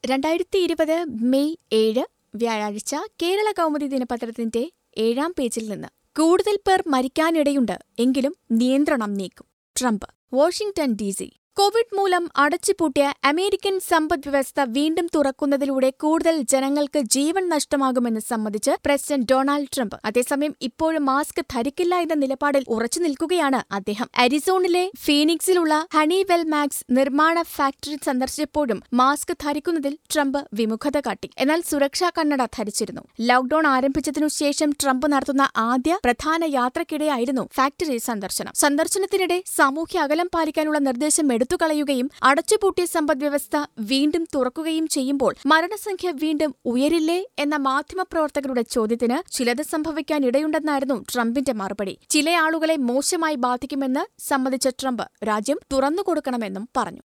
രണ്ടായിരത്തി ഇരുപത് മെയ് ഏഴ് വ്യാഴാഴ്ച കേരള കൗമുദി ദിനപത്രത്തിന്റെ ഏഴാം പേജിൽ നിന്ന് കൂടുതൽ പേർ മരിക്കാനിടയുണ്ട് എങ്കിലും നിയന്ത്രണം നീക്കും Trump Washington D C COVID മൂലം അടച്ചുപൂട്ടിയ അമേരിക്കൻ സമ്പദ് വ്യവസ്ഥ വീണ്ടും തുറക്കുന്നതിലൂടെ കൂടുതൽ ജനങ്ങൾക്ക് ജീവൻ നഷ്ടമാകുമെന്ന് സമ്മതിച്ച് പ്രസിഡന്റ് ഡൊണാൾഡ് ട്രംപ് അതേസമയം ഇപ്പോഴും മാസ്ക് ധരിക്കില്ല എന്ന നിലപാടിൽ ഉറച്ചു നിൽക്കുകയാണ് അദ്ദേഹം അരിസോണിലെ ഫീനിക്സിലുള്ള ഹണിവെൽ മാക്സ് നിർമ്മാണ ഫാക്ടറി സന്ദർശിച്ചപ്പോഴും മാസ്ക് ധരിക്കുന്നതിൽ ട്രംപ് വിമുഖത കാട്ടി എന്നാൽ സുരക്ഷാ കണ്ണട ധരിച്ചിരുന്നു ലോക്ഡൌൺ ആരംഭിച്ചതിനു ശേഷം ട്രംപ് നടത്തുന്ന ആദ്യ പ്രധാന യാത്രക്കിടെയായിരുന്നു ഫാക്ടറി സന്ദർശനം സന്ദർശനത്തിനിടെ സാമൂഹ്യ അകലം പാലിക്കാനുള്ള നിർദ്ദേശം എടുത്തുകളയുകയും അടച്ചുപൂട്ടിയ സമ്പദ്വ്യവസ്ഥ വീണ്ടും തുറക്കുകയും ചെയ്യുമ്പോൾ മരണസംഖ്യ വീണ്ടും ഉയരില്ലേ എന്ന മാധ്യമപ്രവർത്തകരുടെ ചോദ്യത്തിന് ചിലത് സംഭവിക്കാനിടയുണ്ടെന്നായിരുന്നു ട്രംപിന്റെ മറുപടി ചില ആളുകളെ മോശമായി ബാധിക്കുമെന്ന് സമ്മതിച്ച ട്രംപ് രാജ്യം തുറന്നുകൊടുക്കണമെന്നും പറഞ്ഞു